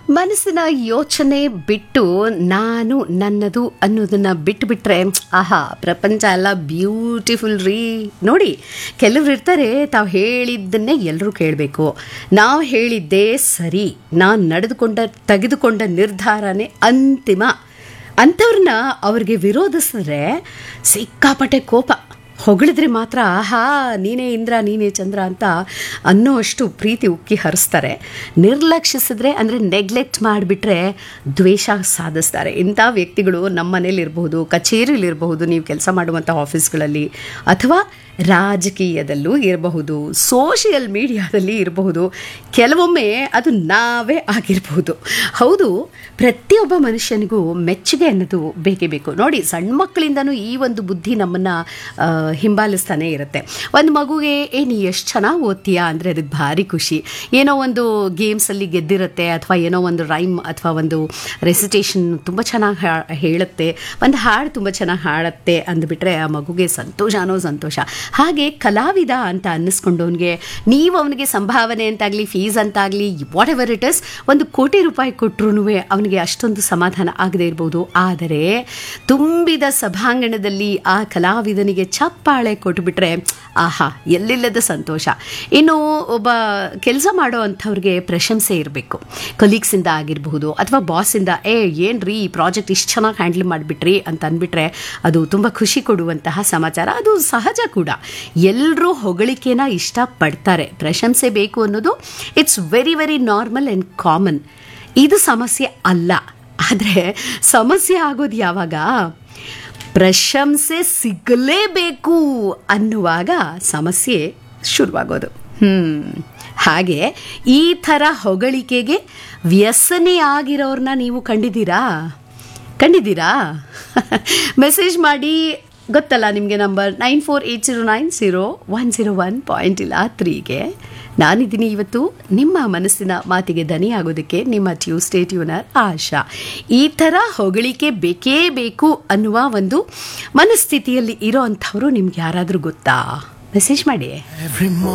ಮನಸ್ಸಿನ ಯೋಚನೆ ಬಿಟ್ಟು ನಾನು ನನ್ನದು ಅನ್ನೋದನ್ನ ಬಿಟ್ಟು ಬಿಟ್ರೆ ಆಹಾ ಪ್ರಪಂಚ ಎಲ್ಲ ಬ್ಯೂಟಿಫುಲ್ ರೀ ನೋಡಿ ಕೆಲವ್ರು ಇರ್ತಾರೆ ತಾವು ಹೇಳಿದ್ದನ್ನೇ ಎಲ್ಲರೂ ಕೇಳಬೇಕು ನಾವು ಹೇಳಿದ್ದೇ ಸರಿ ನಾನು ನಡೆದುಕೊಂಡ ತೆಗೆದುಕೊಂಡ ನಿರ್ಧಾರನೇ ಅಂತಿಮ ಅಂಥವ್ರನ್ನ ಅವ್ರಿಗೆ ವಿರೋಧಿಸಿದ್ರೆ ಸಿಕ್ಕಾಪಟ್ಟೆ ಕೋಪ ಹೊಗಳಿದ್ರೆ ಮಾತ್ರ ಆಹಾ ನೀನೇ ಇಂದ್ರ ನೀನೇ ಚಂದ್ರ ಅಂತ ಅನ್ನೋ ಅಷ್ಟು ಪ್ರೀತಿ ಉಕ್ಕಿ ಹರಿಸ್ತಾರೆ ನಿರ್ಲಕ್ಷಿಸಿದ್ರೆ ಅಂದರೆ ನೆಗ್ಲೆಕ್ಟ್ ಮಾಡಿಬಿಟ್ರೆ ದ್ವೇಷ ಸಾಧಿಸ್ತಾರೆ ಇಂಥ ವ್ಯಕ್ತಿಗಳು ನಮ್ಮ ಮನೇಲಿರಬಹುದು ಕಚೇರಿಲಿರಬಹುದು ನೀವು ಕೆಲಸ ಮಾಡುವಂಥ ಆಫೀಸ್ಗಳಲ್ಲಿ ಅಥವಾ ರಾಜಕೀಯದಲ್ಲೂ ಇರಬಹುದು ಸೋಷಿಯಲ್ ಮೀಡಿಯಾದಲ್ಲಿ ಇರಬಹುದು ಕೆಲವೊಮ್ಮೆ ಅದು ನಾವೇ ಆಗಿರಬಹುದು ಹೌದು ಪ್ರತಿಯೊಬ್ಬ ಮನುಷ್ಯನಿಗೂ ಮೆಚ್ಚುಗೆ ಅನ್ನೋದು ಬೇಕೇ ಬೇಕು ನೋಡಿ ಸಣ್ಣ ಮಕ್ಕಳಿಂದನೂ ಈ ಒಂದು ಬುದ್ಧಿ ನಮ್ಮನ್ನು ಹಿಂಬಾಲಿಸ್ತಾನೆ ಇರುತ್ತೆ ಒಂದು ಮಗುಗೆ ಏ ನೀ ಎಷ್ಟು ಚೆನ್ನಾಗಿ ಓದ್ತೀಯಾ ಅಂದರೆ ಅದಕ್ಕೆ ಭಾರಿ ಖುಷಿ ಏನೋ ಒಂದು ಗೇಮ್ಸಲ್ಲಿ ಗೆದ್ದಿರುತ್ತೆ ಅಥವಾ ಏನೋ ಒಂದು ರೈಮ್ ಅಥವಾ ಒಂದು ರೆಸಿಟೇಷನ್ ತುಂಬ ಚೆನ್ನಾಗಿ ಹೇಳುತ್ತೆ ಒಂದು ಹಾಡು ತುಂಬ ಚೆನ್ನಾಗಿ ಹಾಡುತ್ತೆ ಅಂದ್ಬಿಟ್ರೆ ಆ ಮಗುಗೆ ಸಂತೋಷನೋ ಸಂತೋಷ ಹಾಗೆ ಕಲಾವಿದ ಅಂತ ಅನ್ನಿಸ್ಕೊಂಡವನಿಗೆ ನೀವು ಅವನಿಗೆ ಸಂಭಾವನೆ ಅಂತಾಗಲಿ ಫೀಸ್ ಅಂತಾಗಲಿ ವಾಟ್ ಎವರ್ ಇಟ್ ಇಸ್ ಒಂದು ಕೋಟಿ ರೂಪಾಯಿ ಕೊಟ್ಟರು ಅವನಿಗೆ ಅಷ್ಟೊಂದು ಸಮಾಧಾನ ಆಗದೆ ಇರ್ಬೋದು ಆದರೆ ತುಂಬಿದ ಸಭಾಂಗಣದಲ್ಲಿ ಆ ಕಲಾವಿದನಿಗೆ ಚಪ್ಪಾಳೆ ಕೊಟ್ಟುಬಿಟ್ರೆ ಆಹಾ ಎಲ್ಲಿಲ್ಲದ ಸಂತೋಷ ಇನ್ನು ಒಬ್ಬ ಕೆಲಸ ಮಾಡೋ ಅಂಥವ್ರಿಗೆ ಪ್ರಶಂಸೆ ಇರಬೇಕು ಕೊಲೀಗ್ಸಿಂದ ಆಗಿರಬಹುದು ಅಥವಾ ಬಾಸಿಂದ ಏ ಏನ್ರಿ ಈ ಪ್ರಾಜೆಕ್ಟ್ ಇಷ್ಟು ಚೆನ್ನಾಗಿ ಹ್ಯಾಂಡಲ್ ಮಾಡಿಬಿಟ್ರಿ ಅಂತ ಅಂದ್ಬಿಟ್ರೆ ಅದು ತುಂಬ ಖುಷಿ ಕೊಡುವಂತಹ ಸಮಾಚಾರ ಅದು ಸಹಜ ಕೂಡ ಎಲ್ಲರೂ ಹೊಗಳಿಕೆನ ಇಷ್ಟಪಡ್ತಾರೆ ಪ್ರಶಂಸೆ ಬೇಕು ಅನ್ನೋದು it's very very normal and common ಇದು ಸಮಸ್ಯೆ ಅಲ್ಲ ಆದರೆ ಸಮಸ್ಯೆ ಆಗೋದು ಯಾವಾಗ ಪ್ರಶಂಸೆ ಸಿಗಲೇಬೇಕು ಅನ್ನುವಾಗ ಸಮಸ್ಯೆ ಶುರುವಾಗೋದು ಹ್ಮ್ ಹಾಗೆ ಈ ಥರ ಹೊಗಳಿಕೆಗೆ ವ್ಯಸನಿ ಆಗಿರೋರನ್ನ ನೀವು ಕಂಡಿದ್ದೀರಾ ಕಂಡಿದ್ದೀರಾ ಮೆಸೇಜ್ ಮಾಡಿ ಗೊತ್ತಲ್ಲ ನಿಮಗೆ number nine four eight zero nine zero one zero one point ಇಲ್ಲ ತ್ರೀಗೆ ನಾನಿದ್ದೀನಿ ಇವತ್ತು ನಿಮ್ಮ ಮನಸ್ಸಿನ ಮಾತಿಗೆ ದನಿಯಾಗೋದಕ್ಕೆ ನಿಮ್ಮ ಟ್ಯೂಸ್ಡೇ ಟ್ಯೂನರ್ ಆಶಾ ಈ ಥರ ಹೊಗಳಿಕೆ ಬೇಕೇ ಬೇಕು ಅನ್ನುವ ಒಂದು ಮನಸ್ಥಿತಿಯಲ್ಲಿ ಇರೋ ಅಂಥವ್ರು ನಿಮ್ಗೆ ಯಾರಾದರೂ ಗೊತ್ತಾ ಮೆಸೇಜ್ ಮಾಡಿ Every morning.